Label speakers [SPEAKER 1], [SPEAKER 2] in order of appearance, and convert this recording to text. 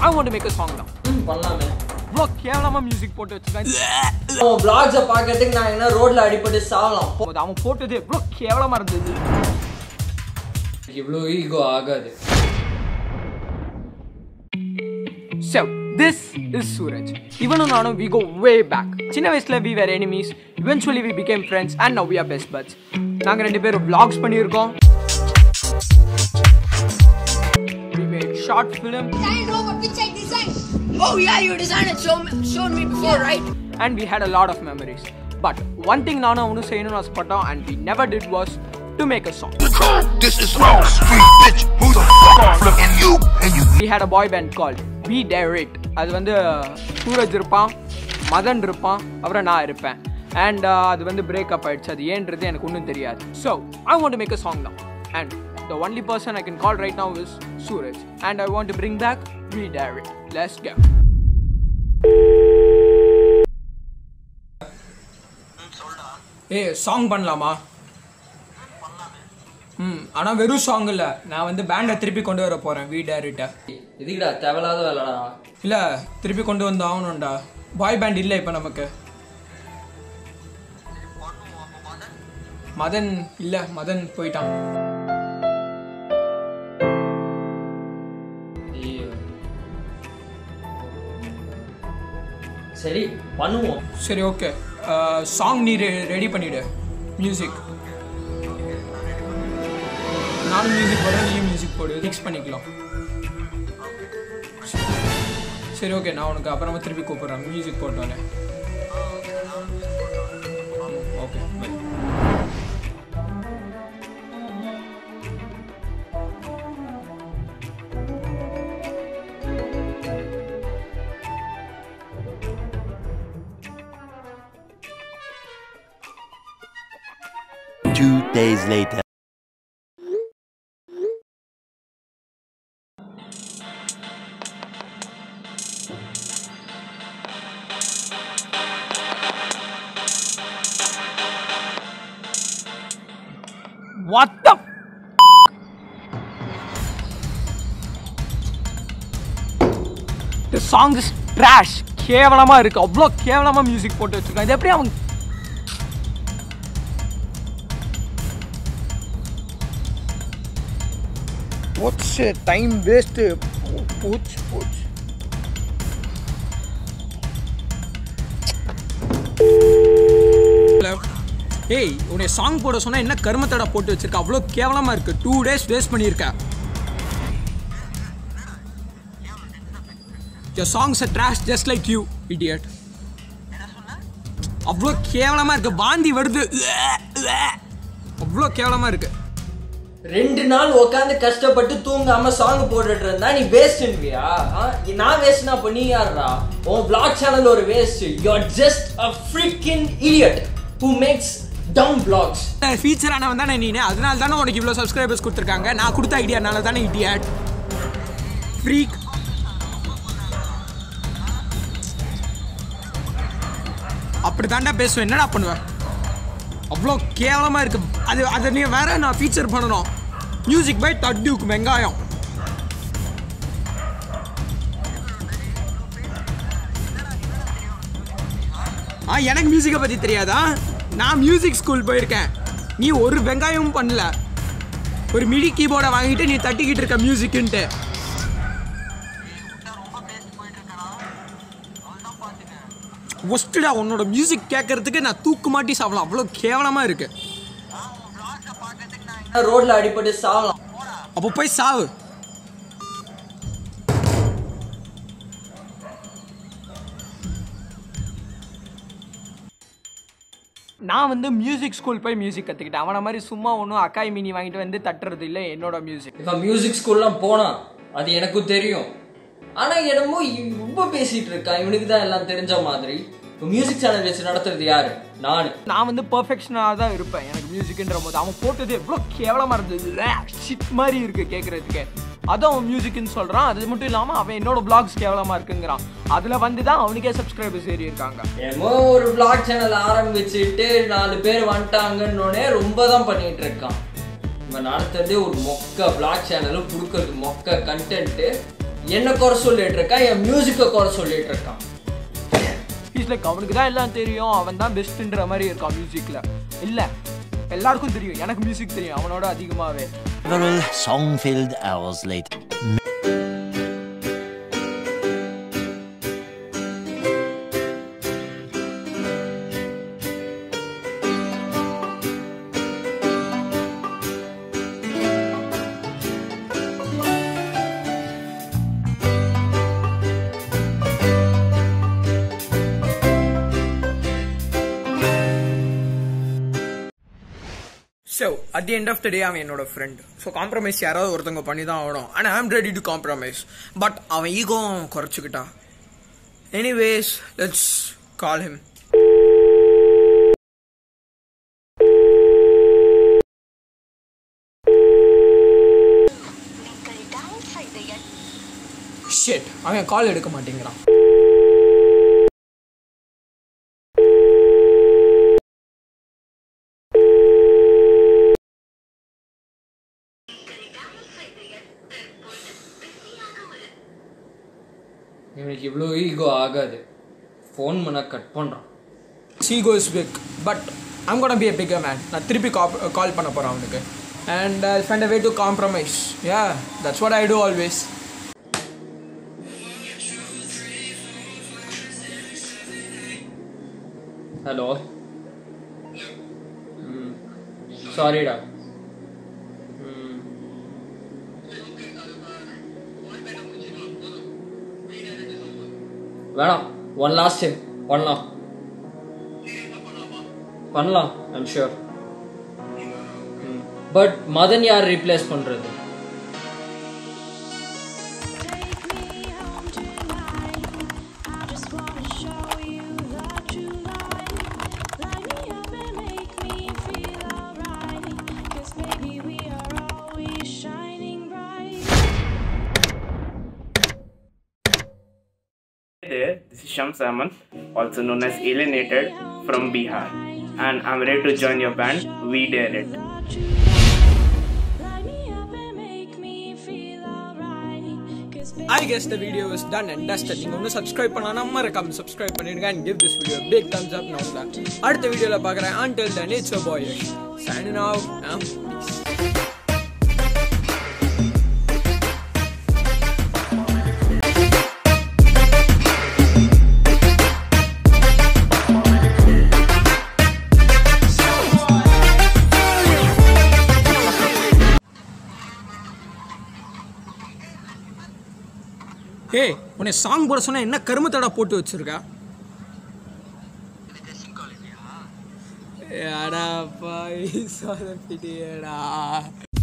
[SPEAKER 1] I want make a song தான்
[SPEAKER 2] ம் பண்ணலாமே
[SPEAKER 1] இவ்வளோ கேவலமாக மியூசிக் போட்டு வச்சுருக்காங்க
[SPEAKER 2] உன் vlogs-அ பார்க்கறதுக்கு நான் என்ன ரோட்ல அடிபட்டு சாகலாம் போ.
[SPEAKER 1] அவன் போட்டது எவ்வளோ கேவலமாக இருந்தது
[SPEAKER 2] இவ்வளோ ஈகோ ஆகாது
[SPEAKER 1] So, this is Suraj. இவனும் நானும் we go way back. சின்ன வயசுல we were enemies. Eventually we became friends and now we are best buds. நாங்க ரெண்டு பேரும் vlogs பண்ணியிருக்கோம். We made short film
[SPEAKER 3] designed robot which I designed. Oh yeah, you designed it. Show me, shown me before, right?
[SPEAKER 1] and we had a lot of memories. But one thing நானும் அவனும் செய்யணும்னு ஆசைப்பட்டோம் and we never did was to make a song.
[SPEAKER 4] This is wrong, street bitch. Who the fuck flipping you? And you
[SPEAKER 1] We had a boy band called We Dare It. அது வந்து சூரஜ் இருப்பான் மதன் இருப்பான் அப்புறம் நான் இருப்பேன் அண்ட் அது வந்து breakup ஆயிடுச்சு அது ஏன்றது எனக்கு ஒன்றும் தெரியாது so I want make a song தான் and the only person I can call right now is Suraj and I want to bring back we dare it let's go a song பண்ணலாமா ம் ஆனால் வெறும் சாங் இல்லை நான் வந்து பேண்டை திருப்பி கொண்டு வர போகிறேன் வி டேரிட்ட
[SPEAKER 2] இதுக்குடா தேவையில்லாத வேலைடா
[SPEAKER 1] இல்லை திருப்பி கொண்டு வந்து ஆகணும்டா பாய் பேண்ட் இல்லை இப்போ நமக்கு மதன் இல்லை மதன் போயிட்டான்
[SPEAKER 2] ஐயோ. சரி பண்ணுவோம்
[SPEAKER 1] சரி ஓகே சாங் நீ ரெடி பண்ணிவிடு மியூசிக் நானும் மியூசிக் போடுறேன் நீயும் மியூசிக் போடு மிக்ஸ் பண்ணிக்கலாம் சரி ஓகே நான் உனக்கு அப்புறமா திருப்பி கூப்பிட்றேன் மியூசிக் போட்டோன்னே okay bye
[SPEAKER 5] Two days later.
[SPEAKER 1] What the? The song is trash. கேவலமா இருக்கு அவ்வளோ கேவலமா மியூசிக் போட்டு வச்சிருக்கான் இது எப்படி அவன் போச்சு டைம் வேஸ்ட்டு போச்சு போச்சு ஏய் உன்னை சாங் போட சொன்னா என்ன கருமத்தடா போட்டு வச்சிருக்க அவ்வளோ கேவலமா இருக்கு டூ டேஸ் வேஸ்ட் பண்ணியிருக்க Your songs are trash just like you, idiot. அவ்வளோ கேவலமா இருக்கு வாந்தி வருது அவ்வளோ கேவலமா இருக்கு
[SPEAKER 2] ரெண்டு நாள் உட்காந்து கஷ்டப்பட்டு தூங்காம சாங் போட்டுட்டு இருந்தா நீ வேஸ்ட்ன்றியா நான் வேஸ்ட்னா அப்ப நீ யாருடா உன் vlog சேனல் ஒரு waste you are just a freaking idiot who makes down vlogs
[SPEAKER 1] feature ஆனவன் தானே நீ அதனால தானே உனக்கு இவ்வளோ சப்ஸ்கிரைபர்ஸ் கொடுத்துருக்காங்க நான் கொடுத்த ஐடியானால தானே இடியாட் ஃப்ரீக் அப்படி தாண்டா பேசுவேன் என்னடா பண்ணுவேன் அவ்வளோ கேவலமாக இருக்கு அது அதை நீ வேற நான் ஃபீச்சர் பண்ணணும் மியூசிக் பை தட்யூக் வெங்காயம் ஆ எனக்கு மியூசிக்கை பற்றி தெரியாதா நான் மியூசிக் ஸ்கூல் போயிருக்கேன் நீ ஒரு வெங்காயமும் பண்ணல ஒரு மிடி கீபோர்டை வாங்கிட்டு நீ தட்டிக்கிட்டு இருக்க மியூசிக்குன்ட்டு ஒஸ்ட்டுடா உன்னோட மியூசிக் கேட்கறதுக்கு நான் தூக்கு மாட்டி சாப்பிடலாம் அவ்வளோ கேவலமாக இருக்கு
[SPEAKER 2] ரோட்ல அடிபட்டு சாகலாம்
[SPEAKER 1] அப்போ போய் சாவு நான் வந்து மியூசிக் ஸ்கூல் போய் மியூசிக் கற்றுக்கிட்டேன் அவனை மாதிரி சும்மா ஒன்றும் அக்காய் மினி வாங்கிட்டு வந்து தட்டுறது இல்லை என்னோட மியூசிக்
[SPEAKER 2] இவன் மியூசிக் ஸ்கூல்லாம் போனான் அது எனக்கும் தெரியும் ஆனா என்னமோ இவன் ரொம்ப பேசிட்டு இருக்கான் இவனுக்கு தான் எல்லாம் தெரிஞ்ச மாதிரி இப்போ மியூசிக் சேனல் வச்சு நடத்துறது யாரு நானு
[SPEAKER 1] நான் வந்து பர்ஃபெக்ஷனாக தான் இருப்பேன் எனக்கு மியூசிக்ன்ற போது அவன் போட்டது எவ்வளோ கேவலமாக இருந்தது ஷிட் மாதிரி இருக்கு கேட்குறதுக்கு அதுவும் அவன் மியூசிக்னு சொல்கிறான் அது மட்டும் இல்லாமல் அவன் என்னோட பிளாக்ஸ் கேவலமாக இருக்குங்கிறான் அதில் வந்து தான் அவனுக்கே சப்ஸ்கிரைபர்ஸ் ஏறி இருக்காங்க
[SPEAKER 2] என்னமோ ஒரு vlog சேனல் ஆரம்பிச்சுட்டு நாலு பேர் வந்துட்டாங்கன்னொடனே ரொம்ப தான் பண்ணிட்டு இருக்கான் இவன் நடத்துறதே ஒரு மொக்க vlog சேனலும் கொடுக்கறது மொக்க கண்டென்ட்டு என்ன குறை சொல்லிட்டு இருக்கான் என் மியூசிக்கை குறை சொல்லிட்டு இருக்கான்
[SPEAKER 1] இஸ் லைக் அவனுக்கு தான் எல்லாம் தெரியும் அவன் தான் பெஸ்ட்டுன்ற மாதிரி இருக்கான் மியூசிக்கில் இல்லை எல்லாருக்கும் தெரியும் எனக்கு மியூசிக் தெரியும் அவனோட அதிகமாகவே
[SPEAKER 5] Several song-filled hours later.
[SPEAKER 1] So at the end of the day அவன் என்னோட ஃப்ரெண்ட் ஸோ காம்ப்ரமைஸ் யாராவது ஒருத்தவங்க பண்ணி தான் ஆகணும் and I am ready to compromise but அவன் ஈகோ குறைச்சிக்கிட்டான் anyways let's call him shit அவன் கால் எடுக்க மாட்டேங்கிறான்
[SPEAKER 2] இவனுக்கு இவ்வளோ ஈகோ ஆகாது ஃபோன் பண்ண கட் பண்ணுறான்
[SPEAKER 1] ego is big but I'm gonna be a bigger man நான் திருப்பி கால் பண்ண போகிறேன் அவனுக்கு and I find a way to compromise yeah that's what I do always
[SPEAKER 2] hello சாரிடா வேணாம் ஒன் லாஸ்ட் டைம் பண்ணலாம் பண்ணலாம் ஐம் ஷூர் பட் மதன் யார் ரீப்ளேஸ் பண்றது
[SPEAKER 6] Hey there, this is Shams Ahmed, also known as Alienated from Bihar, and I'm ready to join your band. We Dare It.
[SPEAKER 1] I guess the video is done and dusted. நீங்க ஒன்றும் subscribe பண்ணலாம் மறக்காம subscribe பண்ணிடுங்க and give this video a big thumbs up now அடுத்த வீடியோல பார்க்குறேன் until then it's your boy signing out um, peace ஏய் உன்னை சாங் போட சொன்னா என்ன கருமத்தடா போட்டு வச்சிருக்கா ஏடா பாய் சொதப்பிட்டியேடா